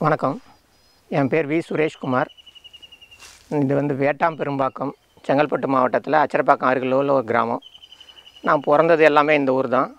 வணக்கம் என் பேர் வி சுரேஷ்குமார் இது வந்து வேட்டாம்பெரும்பாக்கம் செங்கல்பட்டு மாவட்டத்தில் அச்சரப்பாக்கம் அருகில் உள்ள ஒரு கிராமம் நான் பிறந்தது எல்லாமே இந்த ஊர் தான்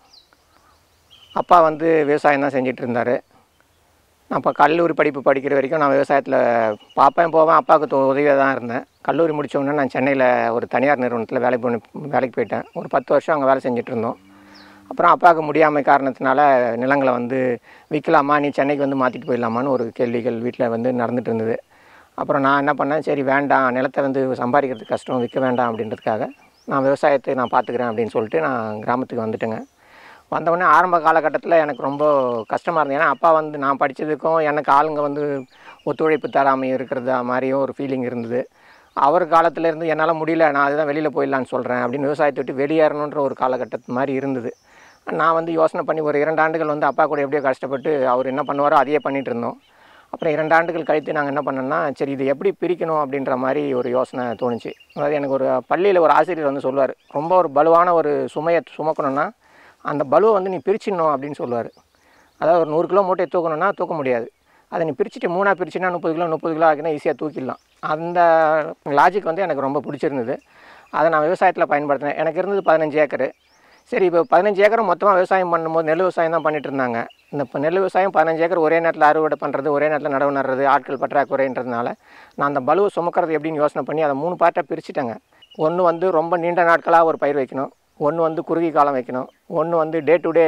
அப்பா வந்து விவசாயம் தான் செஞ்சிட்டு இருந்தார் நான் இப்போ கல்லூரி படிப்பு படிக்கிற வரைக்கும் நான் விவசாயத்தில் பார்ப்பேன் போவேன் அப்பாவுக்கு உதவியாக தான் இருந்தேன் கல்லூரி முடிச்ச உடனே நான் சென்னையில் ஒரு தனியார் நிறுவனத்தில் வேலைக்கு போன வேலைக்கு போயிட்டேன் ஒரு பத்து வருஷம் அங்கே வேலை செஞ்சுட்டு இருந்தோம் அப்புறம் அப்பாவுக்கு முடியாமை காரணத்தினால நிலங்களை வந்து விற்கலாமா நீ சென்னைக்கு வந்து மாற்றிட்டு போயிடலாமான்னு ஒரு கேள்விகள் வீட்டில் வந்து நடந்துட்டு இருந்தது அப்புறம் நான் என்ன பண்ணேன் சரி வேண்டாம் நிலத்தை வந்து சம்பாதிக்கிறது கஷ்டம் விற்க வேண்டாம் அப்படின்றதுக்காக நான் விவசாயத்தை நான் பார்த்துக்கிறேன் அப்படின்னு சொல்லிட்டு நான் கிராமத்துக்கு வந்துட்டேங்க வந்தவுடனே ஆரம்ப காலகட்டத்தில் எனக்கு ரொம்ப கஷ்டமாக இருந்தது ஏன்னா அப்பா வந்து நான் படித்ததுக்கும் எனக்கு ஆளுங்க வந்து ஒத்துழைப்பு தராமல் இருக்கிறது மாதிரியும் ஒரு ஃபீலிங் இருந்தது அவர் காலத்துல இருந்து என்னால் முடியல நான் அதுதான் வெளியில் போயிடலான்னு சொல்கிறேன் அப்படின்னு விவசாயத்தை விட்டு வெளியேறணுன்ற ஒரு காலகட்டத்து மாதிரி இருந்தது நான் வந்து யோசனை பண்ணி ஒரு இரண்டு ஆண்டுகள் வந்து அப்பா கூட எப்படியோ கஷ்டப்பட்டு அவர் என்ன பண்ணுவாரோ அதையே பண்ணிகிட்டு இருந்தோம் அப்புறம் இரண்டு ஆண்டுகள் கழித்து நாங்கள் என்ன பண்ணோம்னா சரி இது எப்படி பிரிக்கணும் அப்படின்ற மாதிரி ஒரு யோசனை தோணுச்சு அதாவது எனக்கு ஒரு பள்ளியில் ஒரு ஆசிரியர் வந்து சொல்லுவார் ரொம்ப ஒரு பலுவான ஒரு சுமையை சுமக்கணும்னா அந்த பலுவை வந்து நீ பிரிச்சிடணும் அப்படின்னு சொல்லுவார் அதாவது ஒரு நூறு கிலோ மூட்டையை தூக்கணும்னா தூக்க முடியாது அதை நீ பிரிச்சுட்டு மூணாக பிரிச்சுன்னா முப்பது கிலோ முப்பது கிலோ ஆகினா ஈஸியாக தூக்கிடலாம் அந்த லாஜிக் வந்து எனக்கு ரொம்ப பிடிச்சிருந்தது அதை நான் விவசாயத்தில் பயன்படுத்தினேன் எனக்கு இருந்தது பதினஞ்சு ஏக்கரு சரி இப்போ பதினஞ்சு ஏக்கர் மொத்தமாக விவசாயம் பண்ணும்போது நெல் விவசாயம் தான் பண்ணிட்டு இருந்தாங்க இந்த இப்போ நெல் விவசாயம் பதினஞ்சு ஏக்கர் ஒரே நேரத்தில் அறுவடை பண்ணுறது ஒரே நேரத்தில் நடவு நடுறது ஆட்கள் பற்றாக்குறைன்றதுனால நான் அந்த பலுவை சுமக்கிறது எப்படின்னு யோசனை பண்ணி அதை மூணு பார்ட்டாக பிரிச்சுட்டேங்க ஒன்று வந்து ரொம்ப நீண்ட நாட்களாக ஒரு பயிர் வைக்கணும் ஒன்று வந்து குறுகிய காலம் வைக்கணும் ஒன்று வந்து டே டு டே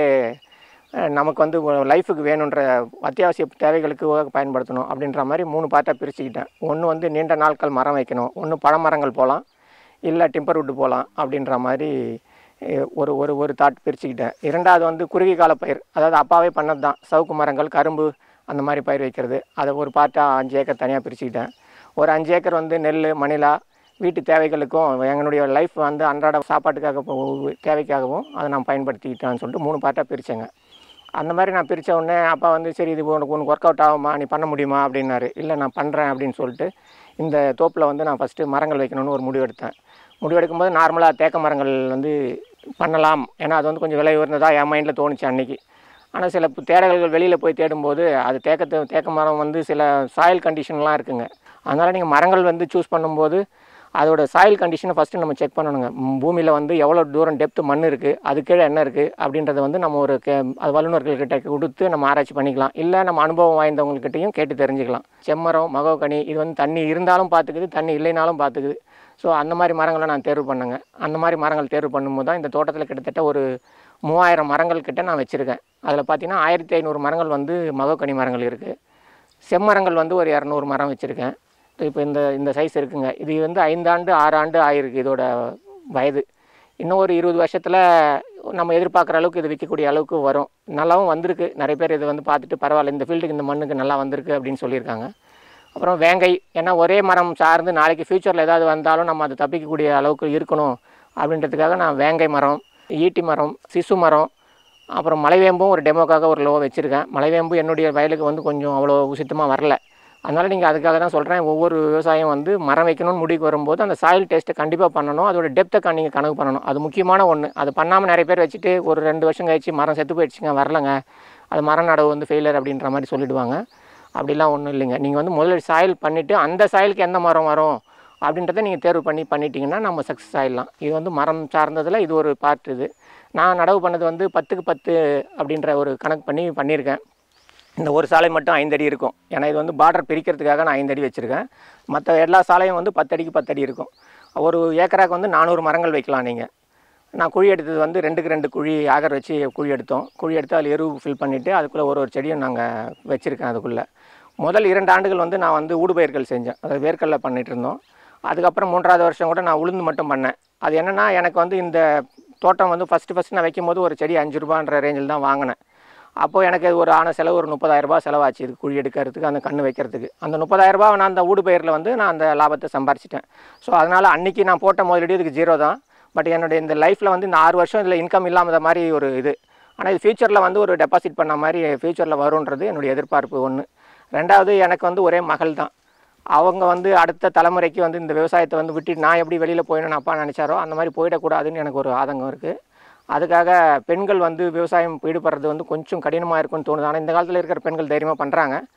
நமக்கு வந்து லைஃபுக்கு வேணுன்ற அத்தியாவசிய தேவைகளுக்கு பயன்படுத்தணும் அப்படின்ற மாதிரி மூணு பார்ட்டாக பிரிச்சுக்கிட்டேன் ஒன்று வந்து நீண்ட நாட்கள் மரம் வைக்கணும் ஒன்று பழமரங்கள் போகலாம் இல்லை டிம்பர் வுட்டு போகலாம் அப்படின்ற மாதிரி அஹ், ஒரு ஒரு ஒரு தாட் பிரிச்சுக்கிட்டேன் இரண்டாவது வந்து குறுகிய கால பயிர் அதாவது அப்பாவே பண்ணது தான் சவுக்கு மரங்கள் கரும்பு அந்த மாதிரி பயிர் வைக்கிறது அதை ஒரு பார்ட்டாக அஞ்சு ஏக்கர் தனியாக பிரிச்சுக்கிட்டேன் ஒரு அஞ்சு ஏக்கர் வந்து நெல் மணிலா வீட்டு தேவைகளுக்கும் எங்களுடைய லைஃப் வந்து அன்றாட சாப்பாட்டுக்காக போ- தேவைக்காகவும் அதை நான் பயன்படுத்திக்கிட்டேன்னு சொல்லிட்டு மூணு பார்ட்டாக பிரித்தேங்க அந்த மாதிரி நான் பிரித்த உடனே அப்பா வந்து சரி இது உனக்கு உனக்கு ஒர்க் அவுட் ஆகுமா நீ பண்ண முடியுமா அப்படின்னாரு இல்லை நான் பண்ணுறேன் அப்படின்னு சொல்லிட்டு இந்த தோப்பில் வந்து நான் ஃபஸ்ட்டு மரங்கள் வைக்கணும்னு ஒரு முடிவு எடுத்தேன் முடிவு எடுக்கும்போது நார்மலாக தேக்க மரங்கள் வந்து பண்ணலாம் ஏன்னா அது வந்து கொஞ்சம் விலை உயர்ந்ததாக என் மைண்டில் தோணுச்சு அன்னைக்கு ஆனால் சில பு- தேடல்கள் வெளியில் போய் தேடும்போது அது தேக்கத்தை தேக்க மரம் வந்து சில சாயில் கண்டிஷன்லாம் இருக்குங்க அதனால் நீங்கள் மரங்கள் வந்து சூஸ் பண்ணும்போது அதோட சாயில் கண்டிஷனை ஃபஸ்ட்டு நம்ம செக் பண்ணணுங்க பூமியில் வந்து எவ்வளோ தூரம் டெப்த் மண் இருக்குது அது கீழே என்ன இருக்குது அப்படின்றத வந்து நம்ம ஒரு கே அது வல்லுநர்கள்கிட்ட கொடுத்து நம்ம ஆராய்ச்சி பண்ணிக்கலாம் இல்லை நம்ம அனுபவம் வாய்ந்தவங்ககிட்டையும் கேட்டு தெரிஞ்சுக்கலாம் செம்மரம் மகோகனி இது வந்து தண்ணி இருந்தாலும் பார்த்துக்குது தண்ணி இல்லைனாலும் பார்த்துக்குது ஸோ அந்த மாதிரி மரங்களை நான் தேர்வு பண்ணேங்க அந்த மாதிரி மரங்கள் தேர்வு பண்ணும்போது தான் இந்த தோட்டத்தில் கிட்டத்தட்ட ஒரு மூவாயிரம் மரங்கள் கிட்ட நான் வச்சுருக்கேன் அதில் பார்த்தீங்கன்னா ஆயிரத்தி ஐநூறு மரங்கள் வந்து மகோகனி மரங்கள் இருக்குது செம்மரங்கள் வந்து ஒரு இரநூறு மரம் வச்சுருக்கேன் இப்போ இந்த இந்த சைஸ் இருக்குங்க இது வந்து ஐந்தாண்டு ஆறு ஆண்டு ஆயிருக்கு இதோட வயது இன்னும் ஒரு இருபது வருஷத்தில் நம்ம எதிர்பார்க்குற அளவுக்கு இது விற்கக்கூடிய அளவுக்கு வரும் நல்லாவும் வந்திருக்கு நிறைய பேர் இது வந்து பார்த்துட்டு பரவாயில்ல இந்த ஃபீல்டுக்கு இந்த மண்ணுக்கு நல்லா வந்திருக்கு அப்படின்னு சொல்லியிருக்காங்க அப்புறம் வேங்கை ஏன்னா ஒரே மரம் சார்ந்து நாளைக்கு ஃப்யூச்சரில் ஏதாவது வந்தாலும் நம்ம அதை தப்பிக்கக்கூடிய அளவுக்கு இருக்கணும் அப்படின்றதுக்காக நான் வேங்கை மரம் ஈட்டி மரம் சிசு மரம் அப்புறம் மலைவேம்பும் ஒரு டெமோக்காக ஒரு லோ வச்சுருக்கேன் மலைவேம்பு என்னுடைய வயலுக்கு வந்து கொஞ்சம் அவ்வளோ உசித்தமாக வரல அதனால் நீங்கள் அதுக்காக தான் சொல்கிறேன் ஒவ்வொரு விவசாயம் வந்து மரம் வைக்கணும்னு முடிவுக்கு வரும்போது அந்த சாயில் டெஸ்ட்டை கண்டிப்பாக பண்ணணும் அதோட டெப்த்தை நீங்கள் கணக்கு பண்ணணும் அது முக்கியமான ஒன்று அது பண்ணாமல் நிறைய பேர் வச்சுட்டு ஒரு ரெண்டு வருஷம் கழிச்சு மரம் செத்து போயிடுச்சுங்க வரலங்க அது மரம் நடவு வந்து ஃபெயிலியர் அப்படின்ற மாதிரி சொல்லிடுவாங்க அப்படிலாம் ஒன்றும் இல்லைங்க நீங்கள் வந்து முதல்ல சாயில் பண்ணிவிட்டு அந்த சாயிலுக்கு எந்த மரம் வரும் அப்படின்றத நீங்கள் தேர்வு பண்ணி பண்ணிட்டீங்கன்னா நம்ம சக்ஸஸ் ஆகிடலாம் இது வந்து மரம் சார்ந்ததில் இது ஒரு பார்ட் இது நான் நடவு பண்ணது வந்து பத்துக்கு பத்து அப்படின்ற ஒரு கணக்கு பண்ணி பண்ணியிருக்கேன் இந்த ஒரு சாலை மட்டும் ஐந்தடி இருக்கும் ஏன்னா இது வந்து பார்டர் பிரிக்கிறதுக்காக நான் ஐந்தடி வச்சுருக்கேன் மற்ற எல்லா சாலையும் வந்து பத்தடிக்கு பத்தடி இருக்கும் ஒரு ஏக்கராக்கு வந்து நானூறு மரங்கள் வைக்கலாம் நீங்கள் நான் குழி எடுத்தது வந்து ரெண்டுக்கு ரெண்டு குழி ஆகர் வச்சு குழி எடுத்தோம் குழி எடுத்து அதில் எரு ஃபில் பண்ணிவிட்டு அதுக்குள்ளே ஒரு ஒரு செடியும் நாங்கள் வச்சுருக்கேன் அதுக்குள்ளே முதல் இரண்டு ஆண்டுகள் வந்து நான் வந்து ஊடுபயிர்கள் செஞ்சேன் அதாவது வேர்க்கடலை பண்ணிட்டு இருந்தோம் அதுக்கப்புறம் மூன்றாவது வருஷம் கூட நான் உளுந்து மட்டும் பண்ணேன் அது என்னென்னா எனக்கு வந்து இந்த தோட்டம் வந்து ஃபஸ்ட்டு ஃபஸ்ட்டு நான் வைக்கும்போது ஒரு செடி அஞ்சு ரூபான்ற ரேஞ்சில் தான் வாங்கினேன் அப்போது எனக்கு அது ஒரு ஆன செலவு ஒரு முப்பதாயிரரூபா செலவாச்சு இது குழி எடுக்கிறதுக்கு அந்த கன்று வைக்கிறதுக்கு அந்த முப்பதாயிரரூபா நான் அந்த ஊடுபயிரில் வந்து நான் அந்த லாபத்தை சம்பாரிச்சிட்டேன் ஸோ அதனால் அன்றைக்கி நான் போட்ட முதலீடு இதுக்கு ஜீரோ தான் பட் என்னுடைய இந்த லைஃப்பில் வந்து இந்த ஆறு வருஷம் இதில் இன்கம் இல்லாத மாதிரி ஒரு இது ஆனால் இது ஃப்யூச்சரில் வந்து ஒரு டெபாசிட் பண்ண மாதிரி ஃப்யூச்சரில் வரும்ன்றது என்னுடைய எதிர்பார்ப்பு ஒன்று ரெண்டாவது எனக்கு வந்து ஒரே மகள் தான் அவங்க வந்து அடுத்த தலைமுறைக்கு வந்து இந்த விவசாயத்தை வந்து விட்டுட்டு நான் எப்படி வெளியில் போயிடணும்னு அப்பா நினச்சாரோ அந்த மாதிரி போயிடக்கூடாதுன்னு எனக்கு ஒரு ஆதங்கம் இருக்குது அதுக்காக பெண்கள் வந்து விவசாயம் ஈடுபடுறது வந்து கொஞ்சம் கடினமாக இருக்கும்னு தோணுது ஆனால் இந்த காலத்தில் இருக்கிற பெண்கள் தைரியமாக பண்ணுறாங்க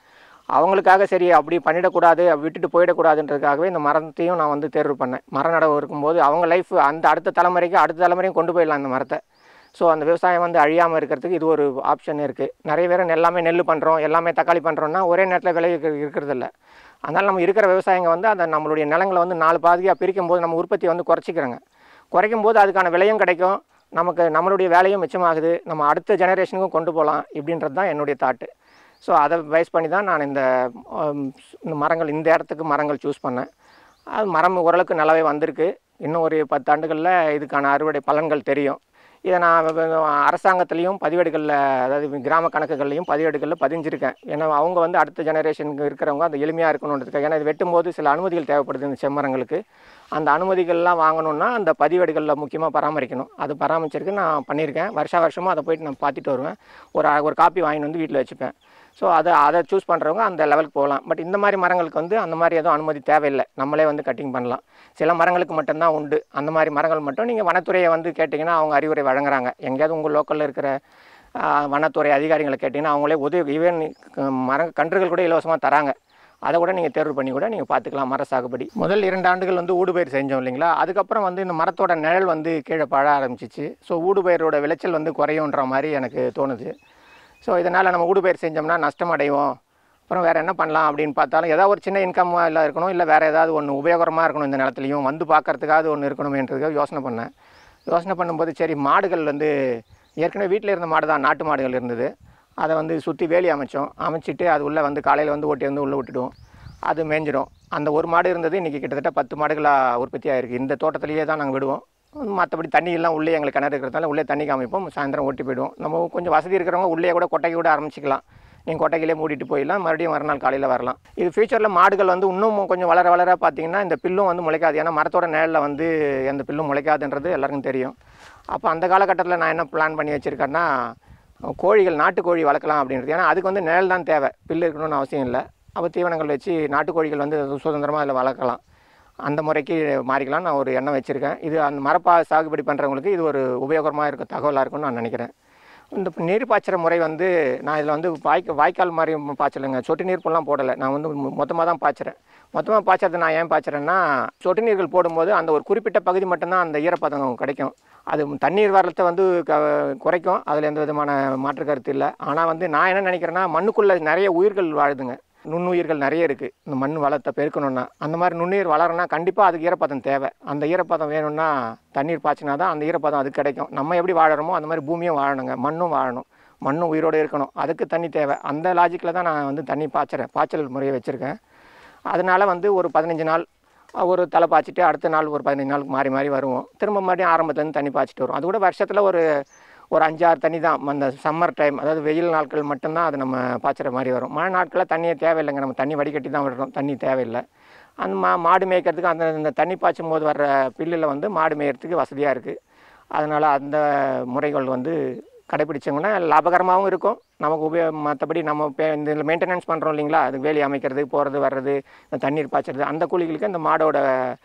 அவங்களுக்காக சரி அப்படி பண்ணிடக்கூடாது விட்டுட்டு போயிடக்கூடாதுன்றதுக்காகவே இந்த மரத்தையும் நான் வந்து தேர்வு பண்ணேன் மரம் நடவு இருக்கும்போது அவங்க லைஃப் அந்த அடுத்த தலைமுறைக்கு அடுத்த தலைமுறையும் கொண்டு போயிடலாம் அந்த மரத்தை ஸோ அந்த விவசாயம் வந்து அழியாமல் இருக்கிறதுக்கு இது ஒரு ஆப்ஷன் இருக்குது நிறைய பேர் எல்லாமே நெல் பண்ணுறோம் எல்லாமே தக்காளி பண்ணுறோம்னா ஒரே நேரத்தில் விலை இருக்கிறதில்ல அதனால் நம்ம இருக்கிற விவசாயிங்க வந்து அந்த நம்மளுடைய நிலங்களை வந்து நாலு பாதியாக பிரிக்கும் போது நம்ம உற்பத்தி வந்து குறைச்சிக்கிறோங்க குறைக்கும் போது அதுக்கான விலையும் கிடைக்கும் நமக்கு நம்மளுடைய வேலையும் மிச்சமாகுது நம்ம அடுத்த ஜெனரேஷனுக்கும் கொண்டு போகலாம் இப்படின்றது தான் என்னுடைய தாட்டு ஸோ அதை பேஸ் பண்ணி தான் நான் இந்த ஆம், இந்த மரங்கள் இந்த இடத்துக்கு மரங்கள் சூஸ் பண்ணேன் அது மரம் ஓரளவுக்கு நல்லாவே வந்திருக்கு இன்னும் ஒரு பத்து ஆண்டுகளில் இதுக்கான அறுவடை பலன்கள் தெரியும் இதை நான் வ- வ- அரசாங்கத்துலேயும் பதிவேடுகளில் அதாவது கிராம கணக்குகள்லையும் பதிவேடுகளில் பதிஞ்சிருக்கேன் ஏன்னா அவங்க வந்து அடுத்த ஜெனரேஷனுக்கு இருக்கிறவங்க அது எளிமையாக இருக்கணுன்றதுக்காக ஏன்னா இது வெட்டும்போது சில அனுமதிகள் தேவைப்படுது இந்த செம்மரங்களுக்கு அந்த அனுமதிகள்லாம் வாங்கணும்னா அந்த பதிவேடுகளில் முக்கியமாக பராமரிக்கணும் அது பராமரிச்சிருக்கு நான் பண்ணியிருக்கேன் வருஷா வருஷமும் அதை போயிட்டு நான் பார்த்துட்டு வருவேன் ஒரு அ- ஒரு காப்பி வாங்கிட்டு வந்து வீட்டில் வச்சுப்பேன் ஸோ அதை அதை சூஸ் பண்ணுறவங்க அந்த லெவலுக்கு போகலாம் பட் இந்த மாதிரி மரங்களுக்கு வந்து அந்த மாதிரி எதுவும் அனுமதி தேவையில்லை நம்மளே வந்து கட்டிங் பண்ணலாம் சில மரங்களுக்கு மட்டும்தான் உண்டு அந்த மாதிரி மரங்கள் மட்டும் நீங்கள் வனத்துறையை வந்து கேட்டிங்கன்னா அவங்க அறிவுரை வழங்குறாங்க எங்கேயாவது உங்கள் லோக்கலில் இருக்கிற ஆ, வனத்துறை அதிகாரிகளை கேட்டிங்கன்னா அவங்களே உதவி ஈவன் மர கன்றுகள் கூட இலவசமாக தராங்க அதை கூட நீங்கள் தேர்வு பண்ணி கூட நீங்கள் பார்த்துக்கலாம் மர சாகுபடி முதல் இரண்டு ஆண்டுகள் வந்து ஊடுபயிர் செஞ்சோம் இல்லைங்களா அதுக்கப்புறம் வந்து இந்த மரத்தோட நிழல் வந்து கீழே பழ ஆரம்பிச்சிச்சு ஸோ ஊடுபயிரோட விளைச்சல் வந்து குறையுன்ற மாதிரி எனக்கு தோணுது ஸோ இதனால் நம்ம ஊடுபயிர் செஞ்சோம்னா நஷ்டம் அடைவோம் அப்புறம் வேறு என்ன பண்ணலாம் அப்படின்னு பார்த்தாலும் ஏதாவது ஒரு சின்ன இன்கம் இல்லை இருக்கணும் இல்லை வேறு ஏதாவது ஒன்று உபயோகரமாக இருக்கணும் இந்த நிலத்துலையும் வந்து பார்க்கறதுக்காவது ஒன்று இருக்கணுமேன்றதுக்காக யோசனை பண்ணேன் யோசனை பண்ணும்போது சரி மாடுகள் வந்து ஏற்கனவே வீட்டில் இருந்த மாடு தான் நாட்டு மாடுகள் இருந்தது அதை வந்து சுற்றி வேலி அமைச்சோம் அமைச்சிட்டு அது உள்ளே வந்து காலையில் வந்து ஓட்டி வந்து உள்ளே விட்டுடுவோம் அது மேய்ஞ்சிடும் அந்த ஒரு மாடு இருந்தது இன்றைக்கி கிட்டத்தட்ட பத்து மாடுகளாக உற்பத்தி ஆகிருக்கு இந்த தோட்டத்திலேயே தான் நாங்கள் விடுவோம் மற்றபடி தண்ணி எல்லாம் உள்ளே எங்களுக்கு கிணறு இருக்கிறதால உள்ளே தண்ணி காமிப்போம் சாயந்தரம் ஓட்டி போயிடுவோம் நம்ம கொஞ்சம் வசதி இருக்கிறவங்க உள்ளே கூட கொட்டைக்கு கூட ஆரம்பிச்சிக்கலாம் நீங்கள் கொட்டைக்கிலே மூடிட்டு போயிடலாம் மறுபடியும் மறுநாள் காலையில் வரலாம் இது ஃபியூச்சரில் மாடுகள் வந்து இன்னும் கொஞ்சம் வளர வளர பார்த்தீங்கன்னா இந்த பில்லும் வந்து முளைக்காது ஏன்னா மரத்தோட நிழலில் வந்து எந்த பில்லும் முளைக்காதுன்றது எல்லாருக்கும் தெரியும் அப்போ அந்த காலகட்டத்தில் நான் என்ன பிளான் பண்ணி வச்சுருக்கேன்னா கோழிகள் நாட்டுக்கோழி வளர்க்கலாம் அப்படின்றது ஏன்னா அதுக்கு வந்து நிழல் தான் தேவை பில்லு இருக்கணும்னு அவசியம் இல்லை அப்போ தீவனங்கள் வச்சு நாட்டுக்கோழிகள் வந்து சுதந்திரமாக அதில் வளர்க்கலாம் அந்த முறைக்கு மாறிக்கலாம் நான் ஒரு எண்ணம் வச்சுருக்கேன் இது அந்த மரப்பா சாகுபடி பண்ணுறவங்களுக்கு இது ஒரு உபயோகரமாக இருக்க தகவலாக இருக்கும்னு நான் நினைக்கிறேன் இந்த நீர் பாய்ச்சுற முறை வந்து நான் இதில் வந்து வாய்க்க வாய்க்கால் மாதிரி பாய்ச்சலைங்க சொட்டு நீர் போலாம் போடலை நான் வந்து மொத்தமாக தான் பாய்ச்சுறேன் மொத்தமாக பாய்ச்சறது நான் ஏன் பாய்ச்சுறேன்னா சொட்டு நீர்கள் போடும்போது அந்த ஒரு குறிப்பிட்ட பகுதி மட்டும்தான் அந்த ஈரப்பதம் கிடைக்கும் அது தண்ணீர் வரத்தை வந்து க குறைக்கும் அதில் எந்த விதமான மாற்று கருத்து இல்லை ஆனால் வந்து நான் என்ன நினைக்கிறேன்னா மண்ணுக்குள்ளே நிறைய உயிர்கள் வாழுதுங்க நுண்ணுயிர்கள் நிறைய இருக்குது இந்த மண் வளத்தை பெருக்கணும்னா அந்த மாதிரி நுண்ணுயிர் வளரணும்னா கண்டிப்பாக அதுக்கு ஈரப்பதம் தேவை அந்த ஈரப்பதம் வேணும்னா தண்ணீர் பாய்ச்சினா தான் அந்த ஈரப்பதம் அதுக்கு கிடைக்கும் நம்ம எப்படி வாழறோமோ அந்த மாதிரி பூமியும் வாழணுங்க மண்ணும் வாழணும் மண்ணும் உயிரோடு இருக்கணும் அதுக்கு தண்ணி தேவை அந்த லாஜிக்கில் தான் நான் வந்து தண்ணி பாய்ச்சுறேன் பாய்ச்சல் முறையை வச்சுருக்கேன் அதனால் வந்து ஒரு பதினஞ்சு நாள் ஒரு தலை பாய்ச்சிட்டு அடுத்த நாள் ஒரு பதினஞ்சு நாளுக்கு மாறி மாறி வருவோம் திரும்ப மறுபடியும் ஆரம்பத்துலேருந்து தண்ணி பாய்ச்சிட்டு வரும் அது கூட வருஷத்தில் ஒரு ஒரு அஞ்சாறு தண்ணி தான் அந்த சம்மர் டைம் அதாவது வெயில் நாட்கள் மட்டும்தான் அது நம்ம பாய்ச்சுற மாதிரி வரும் மழை நாட்களில் தண்ணியே தேவையில்லைங்க நம்ம தண்ணி வடிகட்டி தான் விடுறோம் தண்ணி தேவையில்லை அந்த மா மாடு மேய்க்கிறதுக்கு அந்த இந்த தண்ணி பாய்ச்சும் போது வர்ற பில்லில் வந்து மாடு மேய்கிறதுக்கு வசதியாக இருக்குது அதனால் அந்த முறைகள் வந்து கடைப்பிடிச்சோங்கன்னா லாபகரமாகவும் இருக்கும் நமக்கு உபயோ மற்றபடி நம்ம இப்போ இந்த மெயின்டெனன்ஸ் பண்ணுறோம் இல்லைங்களா அது வேலி அமைக்கிறது போகிறது வர்றது இந்த தண்ணீர் பாய்ச்சறது அந்த கூலிகளுக்கு அந்த மாடோட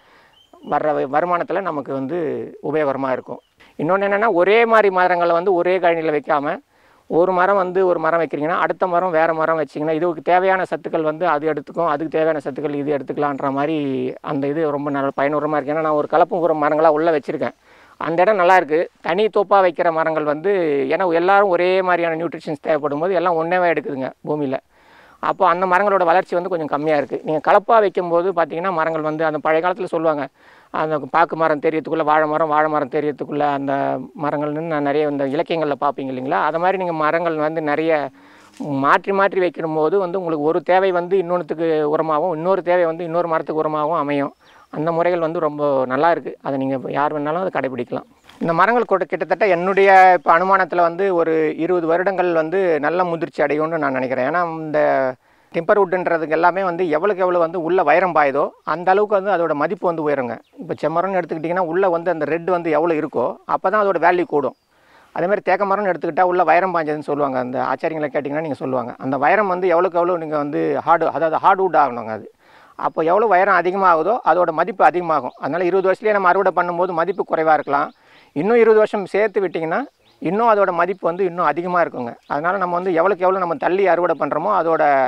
வர்ற வருமானத்தில் நமக்கு வந்து உபயோகரமாக இருக்கும் இன்னொன்று என்னென்னா ஒரே மாதிரி மரங்களை வந்து ஒரே கழனியில் வைக்காமல் ஒரு மரம் வந்து ஒரு மரம் வைக்கிறீங்கன்னா அடுத்த மரம் வேறு மரம் வச்சிங்கன்னா இதுக்கு தேவையான சத்துக்கள் வந்து அது எடுத்துக்கும் அதுக்கு தேவையான சத்துக்கள் இது எடுத்துக்கலான்ற மாதிரி அந்த இது ரொம்ப நல்ல பயனுறமாக இருக்குது ஏன்னா நான் ஒரு கலப்பு உரம் மரங்களாக உள்ளே வச்சுருக்கேன் அந்த இடம் நல்லா இருக்கு தனி தோப்பாக வைக்கிற மரங்கள் வந்து ஏன்னா எல்லாரும் ஒரே மாதிரியான நியூட்ரிஷன்ஸ் தேவைப்படும் போது எல்லாம் ஒன்றேவே எடுக்குதுங்க பூமியில் அப்போ அந்த மரங்களோட வளர்ச்சி வந்து கொஞ்சம் கம்மியாக இருக்குது நீங்கள் கலப்பாக வைக்கும்போது பார்த்தீங்கன்னா மரங்கள் வந்து அந்த பழைய காலத்தில் சொல்லுவாங்க அந்த பாக்கு மரம் தெரியறதுக்குள்ளே வாழை மரம் வாழை மரம் தெரியறதுக்குள்ளே அந்த மரங்கள்னு நான் நிறைய இந்த இலக்கியங்களில் பார்ப்பீங்க இல்லைங்களா அது மாதிரி நீங்கள் மரங்கள் வந்து நிறைய மாற்றி மாற்றி வைக்கும் போது வந்து உங்களுக்கு ஒரு தேவை வந்து இன்னொன்றுத்துக்கு உரமாகவும் இன்னொரு தேவை வந்து இன்னொரு மரத்துக்கு உரமாகவும் அமையும் அந்த முறைகள் வந்து ரொம்ப நல்லா இருக்குது அதை நீங்கள் யார் வேணாலும் அதை கடைபிடிக்கலாம் இந்த மரங்கள் கூட கிட்டத்தட்ட என்னுடைய இப்போ அனுமானத்தில் வந்து ஒரு இருபது வருடங்கள் வந்து நல்ல முதிர்ச்சி அடையும்னு நான் நினைக்கிறேன் ஏன்னா இந்த டிம்பர் வுட்டுன்றதுக்கு எல்லாமே வந்து எவ்வளோக்கு எவ்வளோ வந்து உள்ள வைரம் பாயுதோ அந்த அளவுக்கு வந்து அதோட மதிப்பு வந்து உயருங்க இப்போ செம்மரம்னு எடுத்துக்கிட்டிங்கன்னா உள்ளே வந்து அந்த ரெட் வந்து எவ்வளோ இருக்கோ அப்போ தான் அதோட வேல்யூ கூடும் அதே மாதிரி தேக்க மரம்னு எடுத்துக்கிட்டால் உள்ள வைரம் பாஞ்சதுன்னு சொல்லுவாங்க அந்த ஆச்சாரியங்களை கேட்டிங்கன்னா நீங்கள் சொல்லுவாங்க அந்த வைரம் வந்து எவ்வளோக்கு எவ்வளோ நீங்கள் வந்து ஹார்டு அதாவது ஹார்ட் வுட் ஆகணுங்க அது அப்போ எவ்வளோ வைரம் அதிகமாகுதோ அதோட மதிப்பு அதிகமாகும் அதனால் இருபது வருஷத்துலேயே நம்ம அறுவடை பண்ணும்போது மதிப்பு குறைவாக இருக்கலாம் இன்னும் இருபது வருஷம் சேர்த்து விட்டிங்கன்னா இன்னும் அதோட மதிப்பு வந்து இன்னும் அதிகமாக இருக்குங்க அதனால் நம்ம வந்து எவ்வளோக்கு எவ்வளோ நம்ம தள்ளி அறுவடை பண்ணுறோமோ அதோட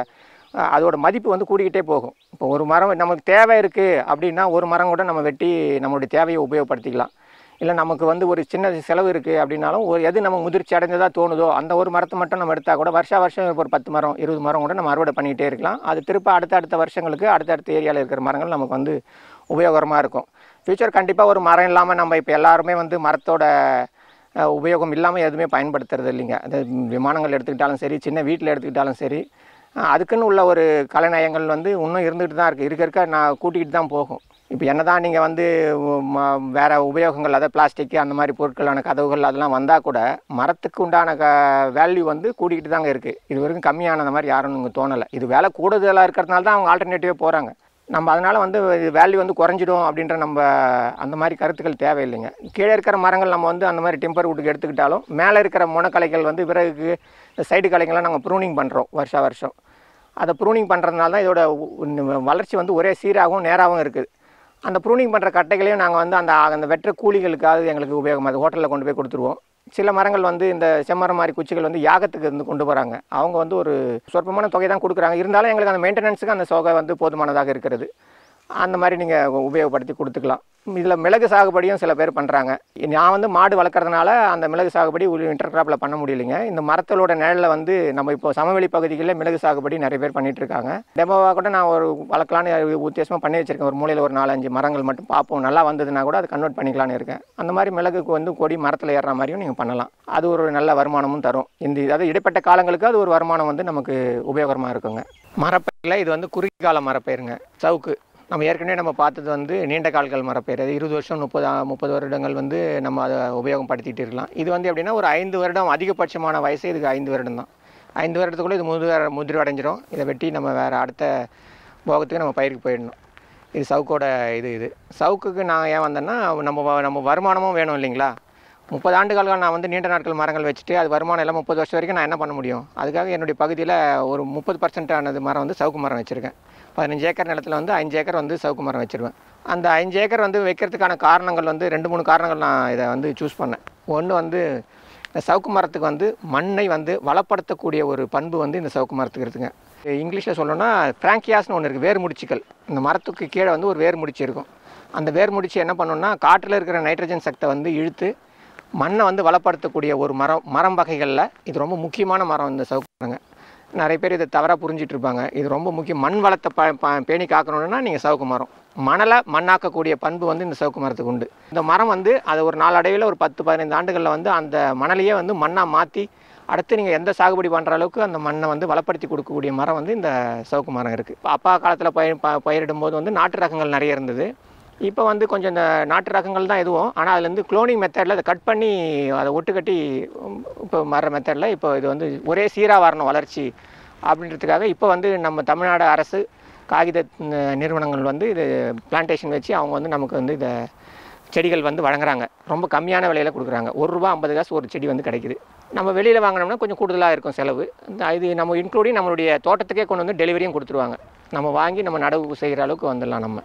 அஹ் அதோட மதிப்பு வந்து கூடிக்கிட்டே போகும் இப்போ ஒரு மரம் நமக்கு தேவை இருக்குது அப்படின்னா ஒரு மரம் கூட நம்ம வெட்டி நம்மளுடைய தேவையை உபயோகப்படுத்திக்கலாம் இல்லை நமக்கு வந்து ஒரு சின்ன செலவு இருக்குது அப்படின்னாலும் ஒரு எது நம்ம முதிர்ச்சி அடைந்ததாக தோணுதோ அந்த ஒரு மரத்தை மட்டும் நம்ம எடுத்தால் கூட வருஷா வருஷம் ஒரு பத்து மரம் இருபது மரம் கூட நம்ம அறுவடை பண்ணிகிட்டே இருக்கலாம் அது திருப்ப அடுத்த அடுத்த வருஷங்களுக்கு அடுத்தடுத்த ஏரியாவில் இருக்கிற மரங்கள் நமக்கு வந்து உபயோகரமாக இருக்கும் ஃப்யூச்சர் கண்டிப்பாக ஒரு மரம் இல்லாமல் நம்ம இப்போ எல்லாருமே வந்து மரத்தோட அஹ், உபயோகம் இல்லாமல் எதுவுமே பயன்படுத்துறது இல்லைங்க அது விமானங்கள் எடுத்துக்கிட்டாலும் சரி சின்ன வீட்டில் எடுத்துக்கிட்டாலும் சரி அஹ், அதுக்குன்னு உள்ள ஒரு கலைநயங்கள் வந்து இன்னும் இருந்துகிட்டு தான் இருக்குது இருக்க இருக்க நான் கூட்டிகிட்டு தான் போகும் இப்போ என்ன தான் நீங்கள் வந்து ம- வேற உபயோகங்கள் அதாவது பிளாஸ்டிக் அந்த மாதிரி பொருட்களான கதவுகள் அதெல்லாம் வந்தால் கூட மரத்துக்கு உண்டான க வேல்யூ வந்து கூட்டிகிட்டு தாங்க இருக்குது இது வரைக்கும் கம்மியானது மாதிரி யாரும் இங்கே தோணலை இது வேலை கூடுதலாக இருக்கிறதுனால தான் அவங்க ஆல்டர்னேட்டிவே போகிறாங்க நம்ம அதனால் வந்து வேல்யூ வந்து குறைஞ்சிடும் அப்படின்ற நம்ம அந்த மாதிரி கருத்துக்கள் தேவையில்லைங்க கீழே இருக்கிற மரங்கள் நம்ம வந்து அந்த மாதிரி டெம்பர் வுட்டுக்கு எடுத்துக்கிட்டாலும் மேலே இருக்கிற முனக்கலைகள் வந்து விறகுக்கு சைடு கலைகள்லாம் நாங்கள் ப்ரூனிங் பண்ணுறோம் வருஷா வருஷம் அதை ப்ரூனிங் பண்ணுறதுனால தான் இதோட உ- வளர்ச்சி வந்து ஒரே சீராகவும் நேராகவும் இருக்குது அந்த ப்ரூனிங் பண்ணுற கட்டைகளையும் நாங்கள் வந்து அந்த அந்த வெற்ற கூலிகளுக்காக எங்களுக்கு உபயோகமாக அது ஹோட்டலில் கொண்டு போய் கொடுத்துருவோம் சில மரங்கள் வந்து இந்த செம்மரம் மாதிரி குச்சிகள் வந்து யாகத்துக்கு வந்து கொண்டு போகிறாங்க அவங்க வந்து ஒரு சொற்பமான தொகை தான் கொடுக்குறாங்க இருந்தாலும் எங்களுக்கு அந்த மெயின்டெனன்ஸுக்கு அந்த தொகை வந்து போதுமானதாக இருக்கிறது அந்த மாதிரி நீங்கள் உபயோகப்படுத்தி கொடுத்துக்கலாம் இதில் மிளகு சாகுபடியும் சில பேர் பண்ணுறாங்க நான் வந்து மாடு வளர்க்குறதுனால அந்த மிளகு சாகுபடி ஒரு இன்டர் கிராப்பில் பண்ண முடியலைங்க இந்த மரத்தோட நிழலில் வந்து நம்ம இப்போ சமவெளி பகுதிகளில் மிளகு சாகுபடி நிறைய பேர் பண்ணிட்டு இருக்காங்க டெமோவாக கூட நான் ஒரு வளர்க்கலான்னு உத்தேசமாக பண்ணி வச்சிருக்கேன் ஒரு மூலையில் ஒரு நாலஞ்சு மரங்கள் மட்டும் பார்ப்போம் நல்லா வந்ததுன்னா கூட அதை கன்வெர்ட் பண்ணிக்கலான்னு இருக்கேன் அந்த மாதிரி மிளகுக்கு வந்து கொடி மரத்தில் ஏறுற மாதிரியும் நீங்கள் பண்ணலாம் அது ஒரு நல்ல வருமானமும் தரும் இந்த அதாவது இடைப்பட்ட காலங்களுக்கு அது ஒரு வருமானம் வந்து நமக்கு உபயோகரமாக இருக்குங்க மரப்பயிரில் இது வந்து குறுகிய கால மரப்பயிருங்க சவுக்கு நம்ம ஏற்கனவே நம்ம பார்த்தது வந்து நீண்ட கால்கள் மரப்பயிர் அது இருபது வருஷம் முப்பது முப்பது வருடங்கள் வந்து நம்ம அதை உபயோகப்படுத்திட்டு இருக்கலாம் இது வந்து எப்படின்னா ஒரு ஐந்து வருடம் அதிகபட்சமான வயசு இதுக்கு ஐந்து வருடம் தான் ஐந்து வருடத்துக்குள்ளே இது முதிர் முதிர் அடைஞ்சிரும் இதை வெட்டி நம்ம வேறு அடுத்த போகத்துக்கு நம்ம பயிருக்கு போயிடணும் இது சவுக்கோட இது இது சவுக்குக்கு நான் ஏன் வந்தேன்னா நம்ம வ- நம்ம வருமானமும் வேணும் இல்லைங்களா முப்பது ஆண்டுகளாக நான் வந்து நீண்ட நாட்கள் மரங்கள் வச்சுட்டு அது வருமானம் எல்லாம் முப்பது வருஷம் வரைக்கும் நான் என்ன பண்ண முடியும் அதுக்காக என்னுடைய பகுதியில் ஒரு முப்பது பர்சன்ட் ஆனது மரம் வந்து சவுக்கு மரம் வச்சுருக்கேன் பதினஞ்சு ஏக்கர் நிலத்தில் வந்து அஞ்சு ஏக்கர் வந்து சவுக்கு மரம் வச்சுருவேன் அந்த அஞ்சு ஏக்கர் வந்து வைக்கிறதுக்கான காரணங்கள் வந்து ரெண்டு மூணு காரணங்கள் நான் இதை வந்து சூஸ் பண்ணேன் ஒன்று வந்து இந்த சவுக்கு மரத்துக்கு வந்து மண்ணை வந்து வளப்படுத்தக்கூடிய ஒரு பண்பு வந்து இந்த சவுக்கு மரத்துக்கு இருக்குங்க இங்கிலீஷில் சொல்லணும்னா ஃப்ராங்கியாஸ்னு ஒன்று இருக்குது வேர் முடிச்சுக்கள் இந்த மரத்துக்கு கீழே வந்து ஒரு வேர் முடிச்சு இருக்கும் அந்த வேர் முடிச்சு என்ன பண்ணுன்னா காற்றில் இருக்கிற நைட்ரஜன் சக்தை வந்து இழுத்து மண்ணை வந்து வளப்படுத்தக்கூடிய ஒரு மரம் மரம் வகைகளில் இது ரொம்ப முக்கியமான மரம் இந்த சவுக்கு மரங்க நிறைய பேர் இதை தவறாக புரிஞ்சிட்டு இருப்பாங்க இது ரொம்ப முக்கியம் மண் வளத்தை ப ப- பேணி காக்கணும்னா நீங்கள் சவுக்கு மரம் மணலை மண்ணாக்கக்கூடிய பண்பு வந்து இந்த சவுக்கு மரத்துக்கு உண்டு இந்த மரம் வந்து அது ஒரு நாளடைவில் ஒரு பத்து பதினைந்து ஆண்டுகளில் வந்து அந்த மணலையே வந்து மண்ணாக மாற்றி அடுத்து நீங்கள் எந்த சாகுபடி பண்ணுற அளவுக்கு அந்த மண்ணை வந்து வளப்படுத்தி கொடுக்கக்கூடிய மரம் வந்து இந்த சவுக்கு மரம் இருக்குது இப்போ அப்பா காலத்தில் பயிர் ப பயிரிடும்போது வந்து நாட்டு ரகங்கள் நிறைய இருந்தது இப்போ வந்து கொஞ்சம் இந்த நாட்டு ரகங்கள் தான் எதுவும் ஆனால் அதுலேருந்து குளோனிங் மெத்தடில் அதை கட் பண்ணி அதை ஒட்டு கட்டி உம், இப்போ மர மெத்தடில் இப்போ இது வந்து ஒரே சீராக வரணும் வளர்ச்சி அப்படின்றதுக்காக இப்போ வந்து நம்ம தமிழ்நாடு அரசு காகித ந- நிறுவனங்கள் வந்து இது பிளான்டேஷன் வச்சு அவங்க வந்து நமக்கு வந்து இதை செடிகள் வந்து வழங்குறாங்க ரொம்ப கம்மியான விலையில் கொடுக்குறாங்க ஒரு ரூபா ஐம்பது காசு ஒரு செடி வந்து கிடைக்குது நம்ம வெளியில் வாங்கினோம்னா கொஞ்சம் கூடுதலாக இருக்கும் செலவு இந்த இது நம்ம இன்க்ளூடிங் நம்மளுடைய தோட்டத்துக்கே கொண்டு வந்து டெலிவரியும் கொடுத்துருவாங்க நம்ம வாங்கி நம்ம நடவு செய்கிற அளவுக்கு வந்துடலாம் நம்ம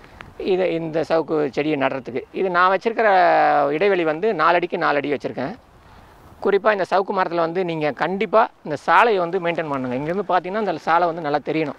இது இந்த சவுக்கு செடியை நடுறதுக்கு இது நான் வச்சுருக்கிற இடைவெளி வந்து நாலடிக்கு நாலடி வச்சுருக்கேன் குறிப்பாக இந்த சவுக்கு மரத்தில் வந்து நீங்கள் கண்டிப்பாக இந்த சாலையை வந்து மெயின்டைன் பண்ணுங்க இங்கேருந்து பார்த்தீங்கன்னா இந்த சாலை வந்து நல்லா தெரியணும்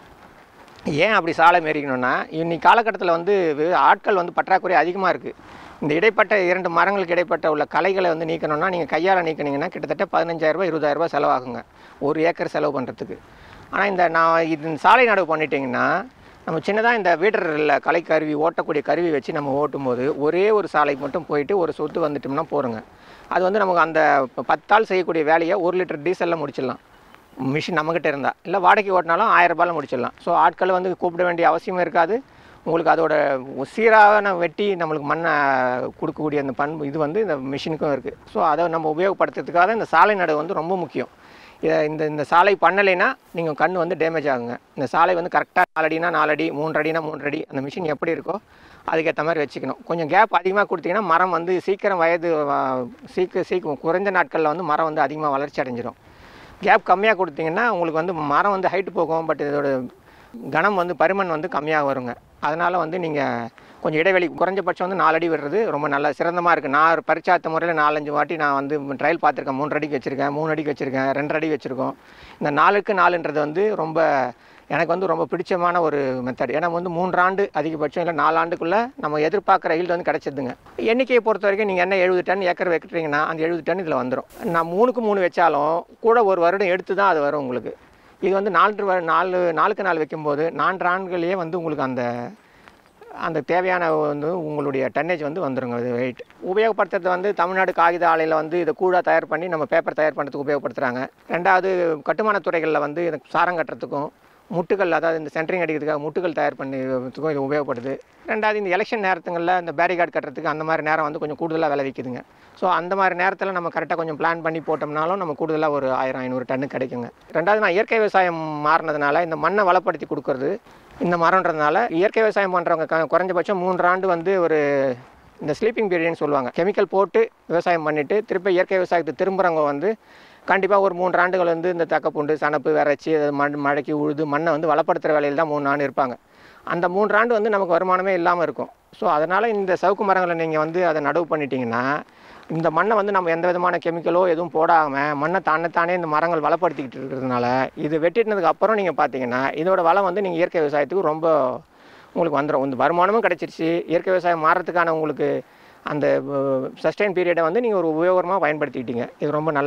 ஏன் அப்படி சாலை மேறிக்கணும்னா இன்னைக்கு காலகட்டத்தில் வந்து வே- ஆட்கள் வந்து பற்றாக்குறை அதிகமாக இருக்குது இந்த இடைப்பட்ட இரண்டு மரங்களுக்கு இடைப்பட்ட உள்ள களைகளை வந்து நீக்கணும்னா நீங்கள் கையால் நீக்கினீங்கன்னா கிட்டத்தட்ட பதினஞ்சாயிரரூபா இருபதாயிரரூபா செலவாகுங்க ஒரு ஏக்கர் செலவு பண்ணுறதுக்கு ஆனால் இந்த நான் இது இந்த சாலை நடவு பண்ணிட்டீங்கன்னா நம்ம சின்னதாக இந்த வீடரில் கலை கருவி ஓட்டக்கூடிய கருவி வச்சு நம்ம ஓட்டும்போது ஒரே ஒரு சாலை மட்டும் போயிட்டு ஒரு சொத்து வந்துட்டோம்னா போகிறோங்க அது வந்து நமக்கு அந்த ப- பத்தாள் செய்யக்கூடிய வேலையை ஒரு லிட்டர் டீசலில் முடிச்சிடலாம் மிஷின் நம்மக்கிட்ட இருந்தால் இல்லை வாடகை ஓட்டினாலும் ஆயிரம் ரூபாயில் முடிச்சிடலாம் ஸோ ஆட்களை வந்து கூப்பிட வேண்டிய அவசியமும் இருக்காது உங்களுக்கு அதோட சீரான வெட்டி நம்மளுக்கு மண்ணை கொடுக்கக்கூடிய அந்த பண்பு இது வந்து இந்த மிஷினுக்கும் இருக்குது ஸோ அதை நம்ம உபயோகப்படுத்துறதுக்காக இந்த சாலை நடவு வந்து ரொம்ப முக்கியம் இதை இந்த இந்த சாலை பண்ணலைன்னா நீங்கள் கண் வந்து டேமேஜ் ஆகுங்க இந்த சாலை வந்து கரெக்டாக நாலடினா நாலடி மூன்று அடினா மூன்று அடி அந்த மிஷின் எப்படி இருக்கோ அதுக்கேற்ற மாதிரி வச்சுக்கணும் கொஞ்சம் கேப் அதிகமாக கொடுத்தீங்கன்னா மரம் வந்து சீக்கிரம் வயது ஆ, சீக்கிரம் சீக்கிரம் குறைஞ்ச நாட்களில் வந்து மரம் வந்து அதிகமாக வளர்ச்சி அடைஞ்சிரும் கேப் கம்மியாக கொடுத்தீங்கன்னா உங்களுக்கு வந்து மரம் வந்து ஹைட்டு போகும் பட் இதோட கனம் வந்து பருமன் வந்து கம்மியாக வருங்க அதனால் வந்து நீங்கள் கொஞ்சம் இடைவெளி குறைஞ்சபட்சம் வந்து நாலு அடி விடுறது ரொம்ப நல்ல சிறந்தமாக இருக்குது நான் ஒரு பரிச்சாத்த முறையில் நாலஞ்சு வாட்டி நான் வந்து ட்ரையல் பார்த்துருக்கேன் மூன்று அடிக்கு வச்சுருக்கேன் மூணு அடிக்கு வச்சுருக்கேன் ரெண்டு அடி வச்சுருக்கோம் இந்த நாலுக்கு நாலுன்றது வந்து ரொம்ப எனக்கு வந்து ரொம்ப பிடிச்சமான ஒரு மெத்தட் ஏன்னா வந்து மூன்றாண்டு அதிகபட்சம் இல்லை நாலாண்டுக்குள்ளே நம்ம எதிர்பார்க்குற ஈல்டு வந்து கிடச்சிதுங்க எண்ணிக்கையை பொறுத்த வரைக்கும் நீங்கள் என்ன எழுபது டன் ஏக்கர் வைக்கிறீங்கன்னா அந்த எழுபது டன் இதில் வந்துடும் நான் மூணுக்கு மூணு வச்சாலும் கூட ஒரு வருடம் எடுத்து தான் அது வரும் உங்களுக்கு இது வந்து நாலு வ- நாலு நாளுக்கு நாள் வைக்கும்போது நான்கு ஆண்டுகளையே வந்து உங்களுக்கு அந்த அந்த தேவையான வந்து உங்களுடைய டன்னேஜ் வந்து வந்துருங்க இது வெயிட் உபயோகப்படுத்துறது வந்து தமிழ்நாடு காகித ஆலையில் வந்து இதை கூழாக தயார் பண்ணி நம்ம பேப்பர் தயார் பண்ணுறதுக்கு உபயோகப்படுத்துகிறாங்க ரெண்டாவது கட்டுமான துறைகளில் வந்து இது சாரம் கட்டுறதுக்கும் முட்டுகள் அதாவது இந்த சென்ட்ரிங் அடிக்கிறதுக்காக முட்டுகள் தயார் பண்ணிக்கிறதுக்கும் இது உபயோகப்படுது ரெண்டாவது இந்த எலெக்ஷன் நேரத்துங்களில் இந்த பேரிகார்டு கட்டுறதுக்கு அந்த மாதிரி நேரம் வந்து கொஞ்சம் கூடுதலாக விலை விற்கிதுங்க ஸோ அந்த மாதிரி நேரத்தில் நம்ம கரெக்டாக கொஞ்சம் பிளான் பண்ணி போட்டோம்னாலும் நம்ம கூடுதலாக ஒரு ஆயிரம் ஐநூறு டன்னு கிடைக்குங்க ரெண்டாவது நான் இயற்கை விவசாயம் மாறினதுனால இந்த மண்ணை வளப்படுத்தி கொடுக்கறது இந்த மரம்ன்றதுனால இயற்கை விவசாயம் பண்ணுறவங்க க குறைஞ்சபட்சம் மூன்று ஆண்டு வந்து ஒரு இந்த ஸ்லீப்பிங் பீரியட்னு சொல்லுவாங்க கெமிக்கல் போட்டு விவசாயம் பண்ணிவிட்டு திருப்பி இயற்கை விவசாயத்துக்கு திரும்புகிறவங்க வந்து கண்டிப்பாக ஒரு மூன்று ஆண்டுகள் வந்து இந்த தக்கப்பூண்டு சனப்பு விரைச்சி அது மண் மழைக்கு உழுது மண்ணை வந்து வளப்படுத்துகிற வேலையில் தான் மூணு ஆண்டு இருப்பாங்க அந்த மூன்று ஆண்டு வந்து நமக்கு வருமானமே இல்லாமல் இருக்கும் ஸோ அதனால் இந்த சவுக்கு மரங்களை நீங்கள் வந்து அதை நடவு பண்ணிட்டீங்கன்னா இந்த மண்ணை வந்து நம்ம எந்த விதமான கெமிக்கலோ எதுவும் போடாமல் மண்ணை தானே இந்த மரங்கள் வளப்படுத்திக்கிட்டு இருக்கிறதுனால இது வெட்டினதுக்கு அப்புறம் நீங்கள் பார்த்தீங்கன்னா இதோட வளம் வந்து நீங்கள் இயற்கை விவசாயத்துக்கு ரொம்ப உங்களுக்கு வந்துடும் இந்த வருமானமும் கிடச்சிருச்சு இயற்கை விவசாயம் மாறுறதுக்கான உங்களுக்கு அந்த சஸ்டைன் பீரியடை வந்து நீங்கள் ஒரு உபயோகமாக பயன்படுத்திக்கிட்டீங்க இது ரொம்ப நல்ல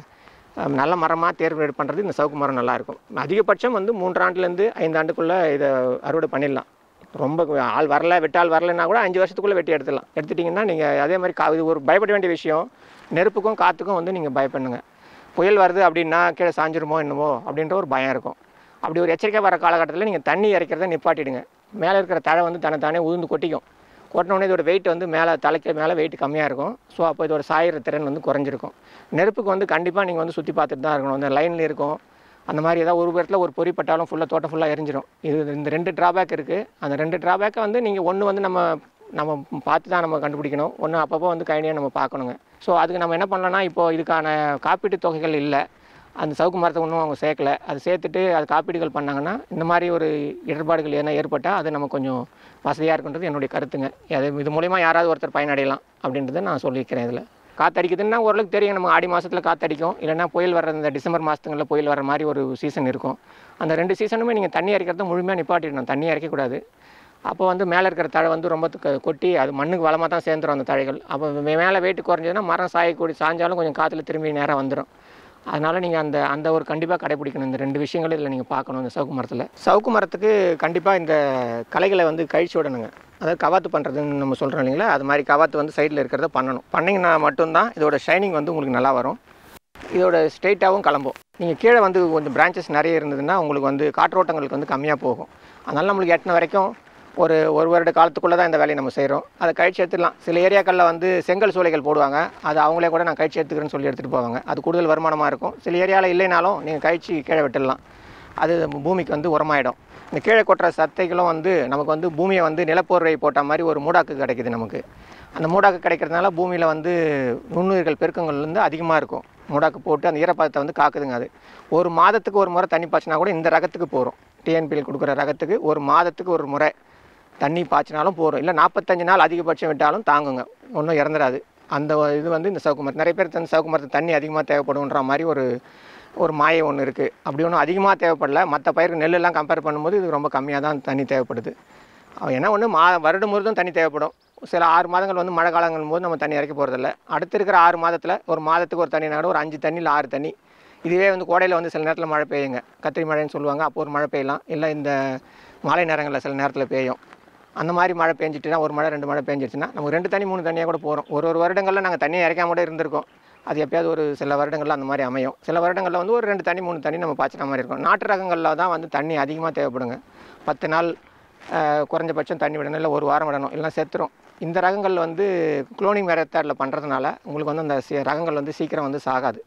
அஹ், நல்ல மரமாக தேர்வு பண்ணுறது இந்த சவுக்கு மரம் நல்லாயிருக்கும் அதிகபட்சம் வந்து மூன்றாண்டுலேருந்து ஐந்து ஆண்டுக்குள்ளே இதை அறுவடை பண்ணிடலாம் ரொம்ப ஆள் வரல வெட்டால் வரலைன்னா கூட அஞ்சு வருஷத்துக்குள்ளே வெட்டி எடுத்துடலாம் எடுத்துட்டிங்கன்னா நீங்கள் அதே மாதிரி கா இது ஒரு பயப்பட வேண்டிய விஷயம் நெருப்புக்கும் காற்றுக்கும் வந்து நீங்கள் பயப்படுங்க புயல் வருது அப்படின்னா கீழே சாஞ்சிருமோ என்னமோ அப்படின்ற ஒரு பயம் இருக்கும் அப்படி ஒரு எச்சரிக்கை வர காலகட்டத்தில் நீங்கள் தண்ணி இறைக்கிறத நிப்பாட்டிடுங்க மேலே இருக்கிற தழை வந்து தன்னைத்தானே உதிர்ந்து கொட்டிக்கும் கொட்டினோடனே இதோட வெயிட் வந்து மேலே தலைக்கு மேலே வெயிட் கம்மியாக இருக்கும் ஸோ அப்போ இதோட சாயிற திறன் வந்து குறைஞ்சிருக்கும் நெருப்புக்கு வந்து கண்டிப்பாக நீங்கள் வந்து சுற்றி பார்த்துட்டு தான் இருக்கணும் அந்த லைனில் இருக்கும் அந்த மாதிரி ஏதாவது ஒரு இடத்துல ஒரு பொறி பட்டாலும் ஃபுல்லாக தோட்டம் ஃபுல்லாக எரிஞ்சிடும் இது இந்த ரெண்டு ட்ராபேக் இருக்குது அந்த ரெண்டு ட்ராபேக்கை வந்து நீங்கள் ஒன்று வந்து நம்ம நம்ம பார்த்து தான் நம்ம கண்டுபிடிக்கணும் ஒன்று அப்பப்போ வந்து கைனியாக நம்ம பார்க்கணுங்க ஸோ அதுக்கு நம்ம என்ன பண்ணலாம்னா இப்போ இதுக்கான காப்பீட்டு தொகைகள் இல்லை அந்த சவுக்கு மரத்தை ஒன்றும் அவங்க சேர்க்கல அது சேர்த்துட்டு அது காப்பீடுகள் பண்ணாங்கன்னா இந்த மாதிரி ஒரு இடர்பாடுகள் எதனா ஏற்பட்டால் அது நம்ம கொஞ்சம் வசதியாக இருக்குன்றது என்னுடைய கருத்துங்க அது இது மூலிமா யாராவது ஒருத்தர் பயனடையலாம் அப்படின்றத நான் சொல்லியிருக்கிறேன் இதில் காத்தடிக்குதுன்னா ஓரளவுக்கு தெரியும் நம்ம ஆடி மாதத்தில் காத்தடிக்கும் இல்லைன்னா புயல் வர்ற இந்த டிசம்பர் மாதத்துங்களில் புயல் வர மாதிரி ஒரு சீசன் இருக்கும் அந்த ரெண்டு சீசனுமே நீங்கள் தண்ணி இறைக்கிறத முழுமையாக நிப்பாட்டிடணும் தண்ணி இறைக்கக்கூடாது அப்போ வந்து மேலே இருக்கிற தழை வந்து ரொம்ப க- கொட்டி அது மண்ணுக்கு வளமாக தான் சேர்ந்துரும் அந்த தழைகள் அப்போ மேலே வெயிட் குறைஞ்சதுன்னா மரம் சாயக்கூடி சாஞ்சாலும் கொஞ்சம் காற்றுல திரும்பி நேராக வந்துடும் அதனால் நீங்கள் அந்த அந்த ஒரு கண்டிப்பாக கடைபிடிக்கணும் இந்த ரெண்டு விஷயங்களும் இதில் நீங்கள் பார்க்கணும் இந்த சவுக்கு மரத்தில் சவுக்கு மரத்துக்கு கண்டிப்பாக இந்த களைகளை வந்து கழிச்சு விடணுங்க அதாவது கவாத்து பண்ணுறதுன்னு நம்ம சொல்கிறோம் இல்லைங்களா அது மாதிரி கவாத்து வந்து சைடில் இருக்கிறத பண்ணணும் பண்ணிங்கன்னா மட்டும்தான் இதோட ஷைனிங் வந்து உங்களுக்கு நல்லா வரும் இதோட ஸ்ட்ரெயிட்டாகவும் கிளம்பும் நீங்கள் கீழே வந்து கொஞ்சம் பிரான்ச்சஸ் நிறைய இருந்ததுன்னா உங்களுக்கு வந்து காற்றோட்டங்களுக்கு வந்து கம்மியாக போகும் அதனால் நம்மளுக்கு எட்டின வரைக்கும் ஒரு ஒரு வருட காலத்துக்குள்ளே தான் இந்த வேலையை நம்ம செய்கிறோம் அதை கழிச்சு எடுத்துடலாம் சில ஏரியாக்களில் வந்து செங்கல் சூளைகள் போடுவாங்க அது அவங்களே கூட நான் கழிச்சு எடுத்துக்கிறேன்னு சொல்லி எடுத்துகிட்டு போவாங்க அது கூடுதல் வருமானமாக இருக்கும் சில ஏரியாவில் இல்லைனாலும் நீங்கள் கழிச்சு கீழே விட்டுடலாம் அது பூமிக்கு வந்து உரமாயிடும் இந்த கீழே கொட்டுற சத்தைகளும் வந்து நமக்கு வந்து பூமியை வந்து நிலப்போர்வை போட்ட மாதிரி ஒரு மூடாக்கு கிடைக்குது நமக்கு அந்த மூடாக்கு கிடைக்கிறதுனால பூமியில் வந்து நுண்ணுயிர்கள் பெருக்கங்கள் வந்து அதிகமாக இருக்கும் மூடாக்கு போட்டு அந்த ஈரப்பதத்தை வந்து காக்குதுங்க அது ஒரு மாதத்துக்கு ஒரு முறை தண்ணி பாய்ச்சினா கூட இந்த ரகத்துக்கு போகிறோம் டிஎன்பிஎல் கொடுக்குற ரகத்துக்கு ஒரு மாதத்துக்கு ஒரு முறை தண்ணி பாய்ச்சினாலும் போகிறோம் இல்லை நாற்பத்தஞ்சு நாள் அதிகபட்சம் விட்டாலும் தாங்குங்க ஒன்றும் இறந்துடாது அந்த இது வந்து இந்த சவுக்கு மரத்து நிறைய பேர் இந்த சவுக்கு மரத்துக்கு தண்ணி அதிகமாக தேவைப்படுன்ற மாதிரி ஒரு ஒரு மாயை ஒன்று இருக்குது அப்படி ஒன்றும் அதிகமாக தேவைப்படல மற்ற பயிருக்கு நெல்லெல்லாம் கம்பேர் பண்ணும்போது இது ரொம்ப கம்மியாக தான் தண்ணி தேவைப்படுது அவன் என்ன ஒன்று மா வருடம் முழுதும் தண்ணி தேவைப்படும் சில ஆறு மாதங்கள் வந்து மழை காலங்கள் போது நம்ம தண்ணி இறக்க போகிறதில்ல அடுத்து இருக்கிற ஆறு மாதத்தில் ஒரு மாதத்துக்கு ஒரு தண்ணி கூட ஒரு அஞ்சு தண்ணி இல்லை ஆறு தண்ணி இதுவே வந்து கோடையில் வந்து சில நேரத்தில் மழை பெய்யுங்க கத்திரி மழைன்னு சொல்லுவாங்க அப்போ ஒரு மழை பெய்யலாம் இல்லை இந்த மாலை நேரங்களில் சில நேரத்தில் பெய்யும் அந்த மாதிரி மழை பெஞ்சிட்டுனா ஒரு மழை ரெண்டு மழை பெஞ்சிருச்சுன்னா நமக்கு ரெண்டு தண்ணி மூணு தண்ணியாக கூட போகிறோம் ஒரு ஒரு வருடங்களில் நாங்கள் தண்ணியை இறக்காம கூட இருந்திருக்கோம் அது எப்பயாவது ஒரு சில வருடங்களில் அந்த மாதிரி அமையும் சில வருடங்களில் வந்து ஒரு ரெண்டு தண்ணி மூணு தண்ணி நம்ம பாய்ச்சின மாதிரி இருக்கும் நாட்டு ரகங்களில் தான் வந்து தண்ணி அதிகமாக தேவைப்படுங்க பத்து நாள் அஹ், குறைஞ்சபட்சம் தண்ணி விடணும் இல்லை ஒரு வாரம் விடணும் இல்லைனா செத்துரும் இந்த ரகங்கள் வந்து குளோனிங் மெத்தடில் பண்ணுறதுனால உங்களுக்கு வந்து அந்த சி- ரகங்கள் வந்து சீக்கிரம் வந்து சாகாது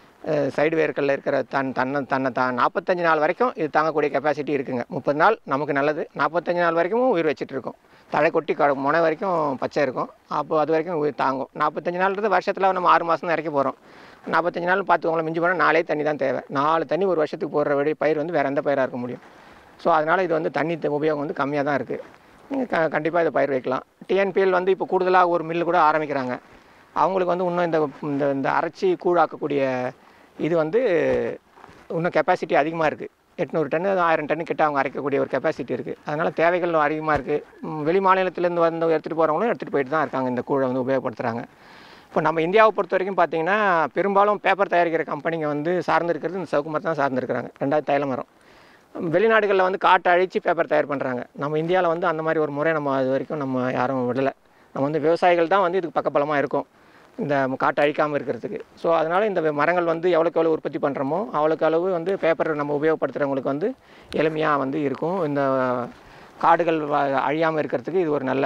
சைடு வேர்க்கல்ல இருக்கிற தன் தன்னை தன்னை தான் நாற்பத்தஞ்சு நாள் வரைக்கும் இது தாங்கக்கூடிய கெப்பாசிட்டி இருக்குங்க முப்பது நாள் நமக்கு நல்லது நாற்பத்தஞ்சு நாள் வரைக்கும் உயிர் வச்சுட்டு இருக்கும் தழை கொட்டி க முனை வரைக்கும் பச்சை இருக்கும் அப்போ அது வரைக்கும் உயிர் தாங்கும் நாற்பத்தஞ்சு நாள்ன்றது வருஷத்தில் நம்ம ஆறு மாதம் தான் இறக்கி போகிறோம் நாற்பத்தஞ்சு நாள் பார்த்துக்கோங்களேன் மிஞ்சி போனால் நாலே தண்ணி தான் தேவை நாலு தண்ணி ஒரு வருஷத்துக்கு போடுற வழி பயிர் வந்து வேறு எந்த பயிராக இருக்க முடியும் ஸோ அதனால் இது வந்து தண்ணி தே- உபயோகம் வந்து கம்மியாக தான் இருக்குது நீங்கள் க கண்டிப்பாக இதை பயிர் வைக்கலாம் டிஎன்பிஎல் வந்து இப்போ கூடுதலாக ஒரு மில்லு கூட ஆரம்பிக்கிறாங்க அவங்களுக்கு வந்து இன்னும் இந்த இந்த இந்த அரைச்சி கூழாக்கக்கூடிய இது வந்து இன்னும் கெப்பாசிட்டி அதிகமாக இருக்குது எட்நூறு டன் ஆயிரம் டன் கிட்ட அவங்க அரைக்கக்கூடிய ஒரு கெப்பாசிட்டி இருக்குது அதனால் தேவைகள் அதிகமாக இருக்குது வெளி மாநிலத்திலேருந்து வந்து எடுத்துகிட்டு போகிறவங்களும் எடுத்துகிட்டு போயிட்டு தான் இருக்காங்க இந்த கூழை வந்து உபயோகப்படுத்துகிறாங்க இப்போ நம்ம இந்தியாவை பொறுத்த வரைக்கும் பார்த்தீங்கன்னா பெரும்பாலும் பேப்பர் தயாரிக்கிற கம்பெனிங்க வந்து சார்ந்து இருக்கிறது இந்த சவுக்கு மரம் தான் சார்ந்து இருக்கிறாங்க ரெண்டாவது தைல மரம் வெளிநாடுகளில் வந்து காட்டை அழித்து பேப்பர் தயார் பண்ணுறாங்க நம்ம இந்தியாவில் வந்து அந்த மாதிரி ஒரு முறை நம்ம அது வரைக்கும் நம்ம யாரும் விடலை நம்ம வந்து விவசாயிகள் தான் வந்து இதுக்கு பக்கபலமாக இருக்கும் இந்த காட்டை அழிக்காமல் இருக்கிறதுக்கு ஸோ அதனால் இந்த மரங்கள் வந்து எவ்வளோக்கு எவ்வளோ உற்பத்தி பண்ணுறோமோ அவ்வளோக்கு அளவு வந்து பேப்பர் நம்ம உபயோகப்படுத்துகிறவங்களுக்கு வந்து எளிமையாக வந்து இருக்கும் இந்த காடுகள் அழியாமல் இருக்கிறதுக்கு இது ஒரு நல்ல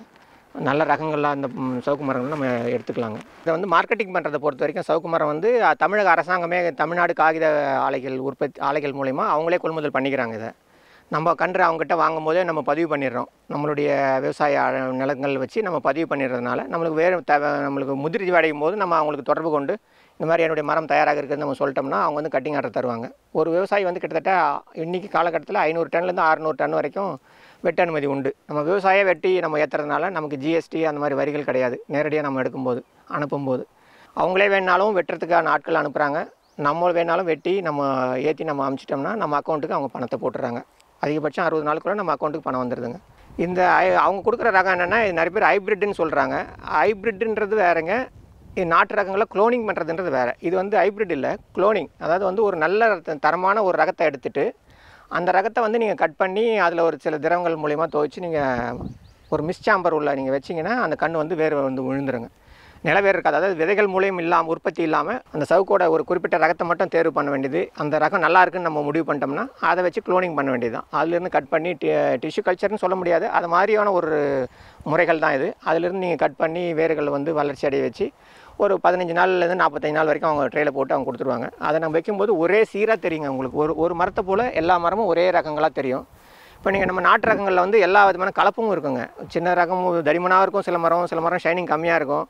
நல்ல ரகங்கள்லாம் அந்த ம், சவுக்கு மரங்கள் நம்ம எடுத்துக்கலாங்க இதை வந்து மார்க்கெட்டிங் பண்ணுறதை பொறுத்த வரைக்கும் சவுக்கு மரம் வந்து அ, தமிழக அரசாங்கமே தமிழ்நாடு காகித ஆலைகள் உற்பத்தி ஆலைகள் மூலயமா அவங்களே கொள்முதல் பண்ணிக்கிறாங்க இதை நம்ம கன்று அவங்ககிட்ட வாங்கும் போதே நம்ம பதிவு பண்ணிடுறோம் நம்மளுடைய விவசாய அ- நிலங்கள் வச்சு நம்ம பதிவு பண்ணிடுறதுனால நம்மளுக்கு வேறு தேவை நம்மளுக்கு முதிர்ச்சி அடையும் போது நம்ம அவங்களுக்கு தொடர்பு கொண்டு இந்த மாதிரி என்னுடைய மரம் தயாராக இருக்குதுன்னு நம்ம சொல்லிட்டோம்னா அவங்க வந்து கட்டிங் ஆர்டர் தருவாங்க ஒரு விவசாயி வந்து கிட்டத்தட்ட இன்றைக்கி காலகட்டத்தில் ஐநூறு டன்லேருந்து அறநூறு டன் வரைக்கும் வெட்ட அனுமதி உண்டு நம்ம விவசாய வெட்டி நம்ம ஏற்றுறதுனால நமக்கு ஜிஎஸ்டி அந்த மாதிரி வரிகள் கிடையாது நேரடியாக நம்ம எடுக்கும்போது அனுப்பும்போது அவங்களே வேணாலும் வெட்டுறதுக்கான ஆட்கள் அனுப்புகிறாங்க நம்ம வேணாலும் வெட்டி நம்ம ஏற்றி நம்ம அமுச்சிட்டோம்னா நம்ம அக்கௌண்ட்டுக்கு அவங்க பணத்தை போட்டுறாங்க அதிகபட்சம் அறுபது நாளுக்குள்ள நம்ம அக்கௌண்ட்டுக்கு பணம் வந்துடுதுங்க இந்த ஐ- அவங்க கொடுக்குற ரகம் என்னென்னா இது நிறைய பேர் ஹைப்ரிட்னு சொல்கிறாங்க ஹைப்ரிட்ன்றது வேறங்க இது நாட்டு ரகங்களை குளோனிங் பண்ணுறதுன்றது வேறு இது வந்து ஹைப்ரிட் இல்லை குளோனிங் அதாவது வந்து ஒரு நல்ல ரத்த- தரமான ஒரு ரகத்தை எடுத்துட்டு அந்த ரகத்தை வந்து நீங்கள் கட் பண்ணி அதில் ஒரு சில திரவங்கள் மூலிமா துவைச்சு நீங்கள் ஒரு மிஸ்சாம்பர் உள்ள நீங்கள் வச்சிங்கன்னா அந்த கன்று வந்து வேறு வந்து விழுந்துருங்க நிலவேர் இருக்காது அதாவது விதைகள் மூலியம் இல்லாமல் உற்பத்தி இல்லாமல் அந்த சவுக்கோட ஒரு குறிப்பிட்ட ரகத்தை மட்டும் தேர்வு பண்ண வேண்டியது அந்த ரகம் நல்லா இருக்குன்னு நம்ம முடிவு பண்ணிட்டோம்னா அதை வச்சு குளோனிங் பண்ண வேண்டியது தான் அதுலேருந்து கட் பண்ணி டிஷ்யூ கல்ச்சர்னு சொல்ல முடியாது அது மாதிரியான ஒரு முறைகள் தான் இது அதிலிருந்து நீங்கள் கட் பண்ணி வேர்கள் வந்து வளர்ச்சி அடைய வச்சு ஒரு பதினஞ்சு நாள்லேருந்து நாற்பத்தஞ்சு நாள் வரைக்கும் அவங்க ட்ரேல போட்டு அவங்க கொடுத்துருவாங்க அதை நம்ம வைக்கும்போது ஒரே சீராக தெரியுங்க உங்களுக்கு ஒரு ஒரு மரத்தை போல் எல்லா மரமும் ஒரே ரகங்களாக தெரியும் இப்போ நீங்கள் நம்ம நாட்டு ரகங்களில் வந்து எல்லா விதமான கலப்பும் இருக்குங்க சின்ன ரகமும் தடிமனாக இருக்கும் சில மரம் சில மரம் ஷைனிங் கம்மியாக இருக்கும்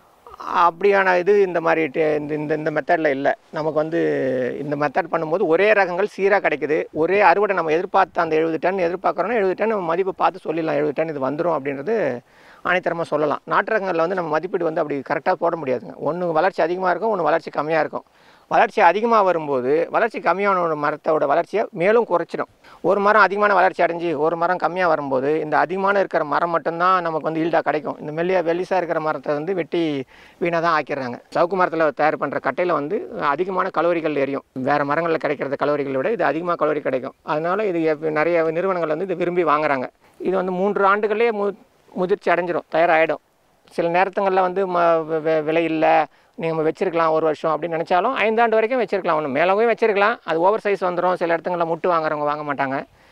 அப்படியான இது இந்த மாதிரி டே- இந்த இந்த இந்த மெத்தடில் இல்லை நமக்கு வந்து இந்த மெத்தட் பண்ணும்போது ஒரே ரகங்கள் சீராக கிடைக்குது ஒரே அறுவடை நம்ம எதிர்பார்த்த அந்த எழுபது டன் எதிர்பார்க்குறோன்னா எழுபது டன் நம்ம மதிப்பு பார்த்து சொல்லிடலாம் எழுபது டன் இது வந்துடும் அப்படின்றது ஆணித்தரமாக சொல்லலாம் நாட்டு ரகங்களில் வந்து நம்ம மதிப்பீடு வந்து அப்படி கரெக்டாக போட முடியாதுங்க ஒன்று வளர்ச்சி அதிகமாக இருக்கும் ஒன்று வளர்ச்சி கம்மியாக இருக்கும் வளர்ச்சி அதிகமாக வரும்போது வளர்ச்சி கம்மியான ஒரு மரத்தோட வளர்ச்சியை மேலும் குறைச்சிடும் ஒரு மரம் அதிகமான வளர்ச்சி அடைஞ்சு ஒரு மரம் கம்மியாக வரும்போது இந்த அதிகமான இருக்கிற மரம் மட்டும்தான் நமக்கு வந்து ஈல்டாக கிடைக்கும் இந்த மெல்லிய வெள்ளிசாக இருக்கிற மரத்தை வந்து வெட்டி வீணாக தான் ஆக்கிடுறாங்க சவுக்கு மரத்தில் தயார் பண்ணுற கட்டையில் வந்து அதிகமான கலோரிகள் எரியும் வேறு மரங்களில் கிடைக்கிற கலோரிகளை விட இது அதிகமாக கலோரி கிடைக்கும் அதனால இது எப்- நிறைய நிறுவனங்கள் வந்து இதை விரும்பி வாங்குறாங்க இது வந்து மூன்று ஆண்டுகளே மு முதிர்ச்சி அடைஞ்சிரும் தயாராகிடும் சில நேரத்துங்களில் வந்து ம வெ- வெ- விலை இல்லை நீங்கள் வச்சிருக்கலாம் ஒரு வருஷம் அப்படின்னு நினச்சாலும் ஐந்தாண்டு வரைக்கும் வச்சிருக்கலாம் ஒன்று மேலவும் வச்சிருக்கலாம் அது ஓவர் சைஸ் வந்துடும் சில இடத்துங்களில் முட்டு வாங்குறவங்க வாங்க மாட்டாங்க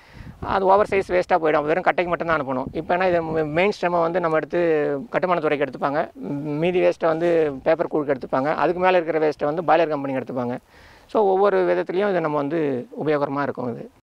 அது ஓவர் சைஸ் வேஸ்ட்டாக போயிடும் வெறும் கட்டைக்கு மட்டும் தான் அனுப்பணும் இப்போ என்ன இது மெயின் ஸ்டெம்மை வந்து நம்ம எடுத்து கட்டுமான துறைக்கு எடுத்துப்பாங்க ம், மீதி வேஸ்ட்டை வந்து பேப்பர் கூழுக்கு எடுத்துப்பாங்க அதுக்கு மேலே இருக்கிற வேஸ்ட்டை வந்து பாய்லர் கம்பெனிக்கு எடுத்துப்பாங்க ஸோ ஒவ்வொரு விதத்துலேயும் இது நம்ம வந்து உபயோகரமாக இருக்கும் இது